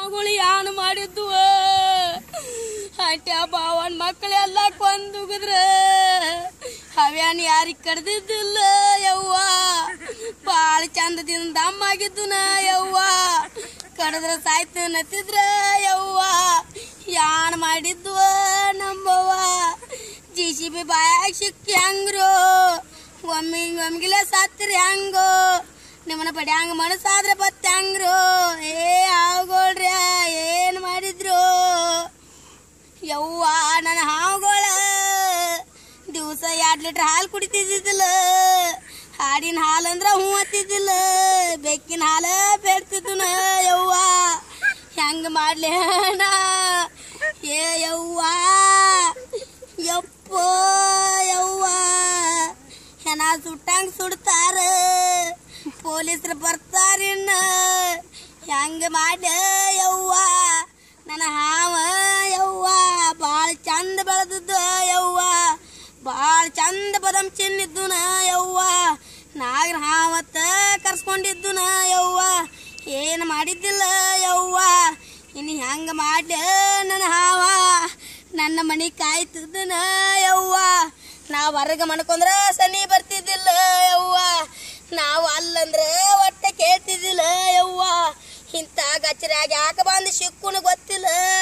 ಹಾವುಗಳು ಯಾನು ಮಾಡಿದ್ವು ಅಟ್ಟ ಬಾವನ್ ಮಕ್ಕಳೆಲ್ಲ ಕೊಂದುಗಿದ್ರ ಅವ್ಯಾನ್ ಯಾರಿಗ್ ಕಡ್ದಿದ್ದಿಲ್ಲ ಯವ್ವ ಬಾಳ ಚಂದದಿಂದ ದಮ್ ಆಗಿದ್ದು ನಾ ಯವ್ವ ಕಡದ್ರ ಸಾಯ್ತು ನತ್ತಿದ್ರ ಯವ್ವ ಯಾನ್ ಮಾಡಿದ್ವ ನಮ್ಮವ್ವ ಜಿ ಸಿ ಬಿ ಬಾಯಾಗ ಸಿಕ್ಕಿ ಹಂಗ್ರು ಒಮ್ಮೆ ಒಮ್ಗಿಲೆ ಸತ್ರಿ ಹಂಗು ನಿಮ್ಮನ್ನ ಬಡಿ ಹಂಗ ಮನಸ್ಸಾದ್ರೆ ಬತ್ತೆ ಹಂಗ್ರು ಏ ಹಾವುಗಳ್ರ ಏನ್ ಮಾಡಿದ್ರು ಯವ್ವ ನನ್ನ ಹಾವುಗಳ ದಿವಸ ಎರಡು ಲೀಟರ್ ಹಾಲು ಕುಡಿತಿದ್ದಿಲ್ಲ ಹಾಡಿನ ಹಾಲು ಅಂದ್ರ ಹೂ ಹತ್ತಿದ್ದಿಲ್ಲ ಬೆಕ್ಕಿನ ಹಾಲ ಬೇಡ್ತಿದ್ದುನ ಯವ್ವ ಹೆಂಗ ಮಾಡ್ಲಿ ಅಣ್ಣ ಏ ಯವ್ವ ಯಪ್ಪೋ ಯವ್ವ ಹೆಣ ಸುಟ್ಟಂಗ ಸುಡ್ತಾರ ಪೊಲೀಸರು ಬರ್ತಾರಿನ್ನ ಹೆಂಗ ಮಾಡ ಯವ್ವ ನನ್ನ ಹಾವ ಯವ್ವ ಬಾಳ ಚಂದ ಬೆಳೆದದ್ದು ಯವ್ವ ಬಾಳ ಚಂದ ಬದಂ ಚಿನ್ನಿದ್ದು ನ ಯವ್ವ ನಾಗರ ಹಾವತ್ತ ಕರ್ಸ್ಕೊಂಡಿದ್ದು ನ ಯವ್ವ ಏನು ಮಾಡಿದ್ದಿಲ್ಲ ಯವ್ವ ಇನ್ನು ಹೆಂಗ ಮಾಡ ನನ್ನ ಹಾವ ನನ್ನ ಮನೆ ಕಾಯ್ತದನ ಯವ್ವ ನಾವ್ ಹೊರಗ ಮನ್ಕೊಂದ್ರ ಸನಿ ಬರ್ತಿದ್ದಿಲ್ಲ ಯವ್ವ ನಾವು ಅಲ್ಲಂದ್ರ ಒಟ್ಟ ಕೇಳ್ತಿದ್ದಿಲ್ಲ ಯವ್ವ ಇಂಥ ಗಚ್ಚರಾಗ ಯಾಕೆ ಬಂದು ಸಿಕ್ಕುನು ಗೊತ್ತಿಲ್ಲ